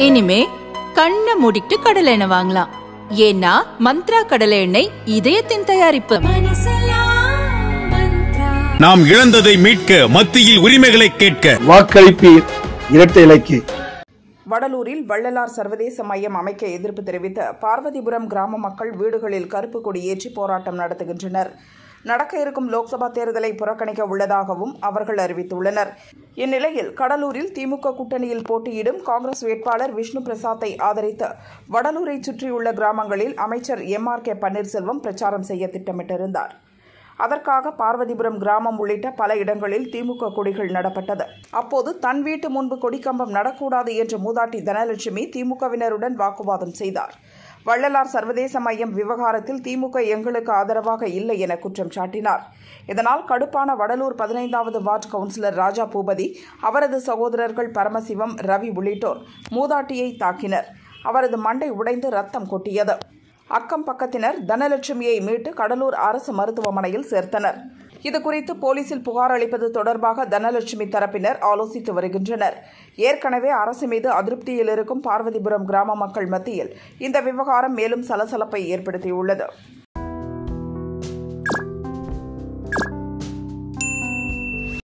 இனிமே கண்ணை மூடிட்டு கடலை எண்ணெய் வாங்கலாம் ஏன்னா மந்த்ரா கடலை எண்ணெய் இதயத்தின் தயாரிப்பு நாம் இழந்ததை மீட்க மத்தியில் உரிமைகளை கேட்க வாக்களிப்பீர் இரட்டை இலைக்கு வடலூரில் வள்ளலார் சர்வதேச மையம் அமைக்க எதிர்ப்பு தெரிவித்து பார்வதிபுரம் கிராம மக்கள் வீடுகளில் கருப்பு கொடி ஏற்றி போராட்டம் நடத்துகின்றனர் நடக்க இருக்கும் லோக்சபா தேர்தலை புறக்கணிக்க உள்ளதாகவும் அவர்கள் அறிவித்துள்ளனர் இந்நிலையில் கடலூரில் திமுக கூட்டணியில் போட்டியிடும் காங்கிரஸ் வேட்பாளர் விஷ்ணு பிரசாத்தை ஆதரித்து வடலூரை சுற்றியுள்ள கிராமங்களில் அமைச்சர் எம் ஆர் கே பன்னீர்செல்வம் பிரச்சாரம் செய்ய திட்டமிட்டிருந்தார் அதற்காக பார்வதிபுரம் கிராமம் உள்ளிட்ட பல இடங்களில் திமுக கொடிகள் நடப்பட்டது அப்போது தன் வீட்டு முன்பு கொடிக்கம்பம் நடக்கூடாது என்று மூதாட்டி தனலட்சுமி திமுகவினருடன் வாக்குவாதம் செய்தார் வள்ளலார் சர்வதேச மையம் விவகாரத்தில் திமுக எங்களுக்கு ஆதரவாக இல்லை என குற்றம் சாட்டினார் இதனால் கடுப்பான வடலூர் பதினைந்தாவது வார்டு கவுன்சிலர் ராஜா பூபதி அவரது சகோதரர்கள் பரமசிவம் ரவி உள்ளிட்டோர் மூதாட்டியை தாக்கினர் அவரது மண்டை உடைந்து ரத்தம் கொட்டியது அக்கம் பக்கத்தினர் தனலட்சுமியை மீட்டு கடலூர் அரசு மருத்துவமனையில் சேர்த்தனர் இதுகுறித்து போலீசில் புகார் அளிப்பது தொடர்பாக தனலட்சுமி தரப்பினர் ஆலோசித்து வருகின்றனர் ஏற்கனவே அரசு மீது அதிருப்தியில் இருக்கும் பார்வதிபுரம் கிராம மக்கள் மத்தியில் இந்த விவகாரம் மேலும் சலசலப்பை ஏற்படுத்தியுள்ளது